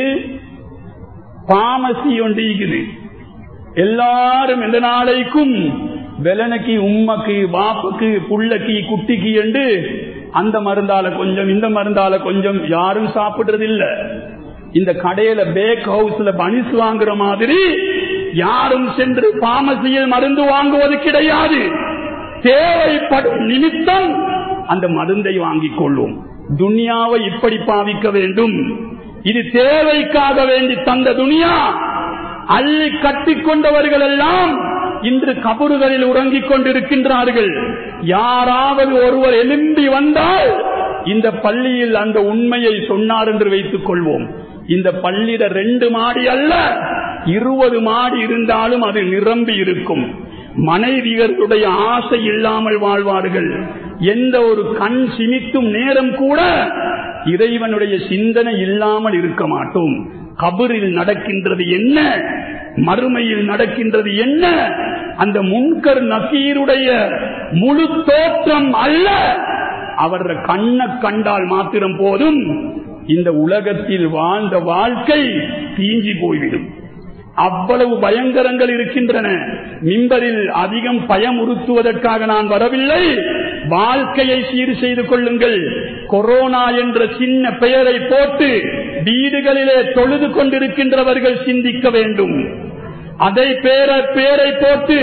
Speaker 3: பாமசி ஒன்று இருக்குது எல்லாரும் எந்த நாளைக்கும் வெலனுக்கு உம்மக்கு வாப்புக்கு புள்ளக்கு குட்டிக்கு என்று அந்த மருந்தால கொஞ்சம் இந்த மருந்தால கொஞ்சம் யாரும் சாப்பிடுறது இல்ல இந்த கடையில பேக் ஹவுஸ்ல பனிஸ் வாங்குற மாதிரி யாரும் சென்று பாமசியில் மருந்து வாங்குவது கிடையாது தேவைப்படும் நிமித்தம் அந்த மருந்தை வாங்கிக் கொள்ளும் துனியாவை இப்படி பாவிக்க வேண்டும் இது தேவைக்காக வேண்டி தந்த துனியா அள்ளி கட்டிக் கொண்டவர்கள் எல்லாம் இன்று கபறுகளில் உறங்கிக் கொண்டிருக்கின்றார்கள் யாராவது ஒருவர் எலும்பி வந்தால் இந்த பள்ளியில் அந்த உண்மையை சொன்னார் என்று வைத்துக் கொள்வோம் இந்த பள்ளியில ரெண்டு மாடி அல்ல இருபது மாடி இருந்தாலும் அது நிரம்பி இருக்கும் மனைவியர்களுடைய ஆசை இல்லாமல் வாழ்வார்கள் எந்த ஒரு கண் சிமித்தும் நேரம் கூட இறைவனுடைய சிந்தனை இல்லாமல் இருக்க மாட்டோம் கபரில் நடக்கின்றது என்ன மறுமையில் நடக்கின்றது என்ன அந்த முன்கர் நக்கீருடைய முழு தோற்றம் அல்ல அவர் கண்ண கண்டால் மாத்திரம் போதும் இந்த உலகத்தில் வாழ்ந்த வாழ்க்கை தீஞ்சி போய்விடும் அவ்வளவு பயங்கரங்கள் இருக்கின்றன மிம்பரில் அதிகம் பயமுறுத்துவதற்காக நான் வரவில்லை வாழ்க்கையை சீர் செய்து கொள்ளுங்கள் கொரோனா என்ற சின்ன பெயரை போட்டு வீடுகளிலே தொழுது கொண்டிருக்கின்றவர்கள் சிந்திக்க வேண்டும் அதை பேர பேரை போட்டு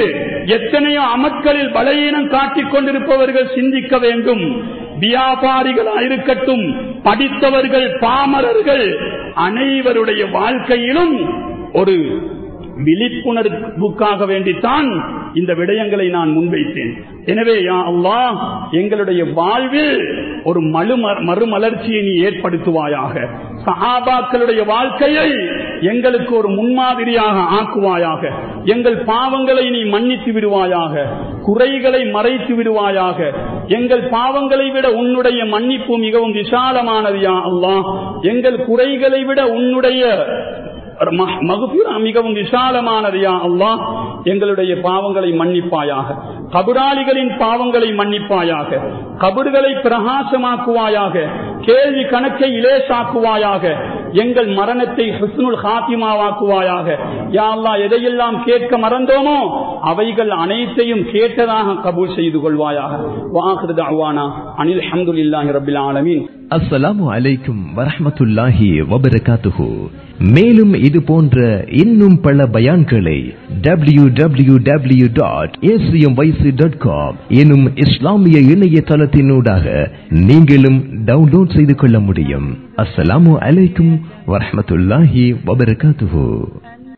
Speaker 3: எத்தனையோ அமட்களில் பலவீனம் காட்டிக் கொண்டிருப்பவர்கள் சிந்திக்க வேண்டும் வியாபாரிகளாக இருக்கட்டும் படித்தவர்கள் பாமரர்கள் அனைவருடைய வாழ்க்கையிலும் ஒரு விழிப்புணர்வுக்காக வேண்டித்தான் இந்த விடயங்களை நான் முன்வைத்தேன் எனவே யா அல்லாஹ் எங்களுடைய வாழ்வில் ஒரு மழு மறுமலர்ச்சியை நீ ஏற்படுத்துவாயாக சஹாபாக்களுடைய வாழ்க்கையை எங்களுக்கு ஒரு முன்மாதிரியாக ஆக்குவாயாக எங்கள் பாவங்களை நீ மன்னித்து விடுவாயாக குறைகளை மறைத்து விடுவாயாக எங்கள் பாவங்களை விட உன்னுடைய மன்னிப்பு மிகவும் விசாலமானது யா அல்லாஹ் எங்கள் குறைகளை விட உன்னுடைய மகுபிரா மிகவும் விசாலமானது யா அல்லாஹ் எங்களுடைய பாவங்களை மன்னிப்பாயாக கபுராளிகளின் பாவங்களை மன்னிப்பாயாக கபறுகளை பிரகாசமாக்குவாயாக கேள்வி கணக்கை இலேசாக்குவாயாக எங்கள் மரணத்தை ஹிஸ்னுல் ஹாத்திமாவாக்குவாயாக யா அல்லா எதையெல்லாம் கேட்க மறந்தோமோ அவைகள் அனைத்தையும் கேட்டதாக கபூல் செய்து கொள்வாயாக வாஹிருத அவானா அனில் அஹமதுல்லாஹி ரபில் ஆலமீன்
Speaker 4: அஸ்ஸலாமு அலைக்கும் வரஹமத்துல்லாஹி வபரகாத்துஹு மேலும் இது போன்ற இன்னும் பல பயான்களை W W W dot ACM YC dot com எனும் இஸ்லாமிய இணையதளத்தினூடாக நீங்களும் டவுன்லோட் செய்து கொள்ள முடியும் அஸ்ஸலாமு அலைக்கும் வரஹமத்துல்லாஹி வபரகாத்துஹு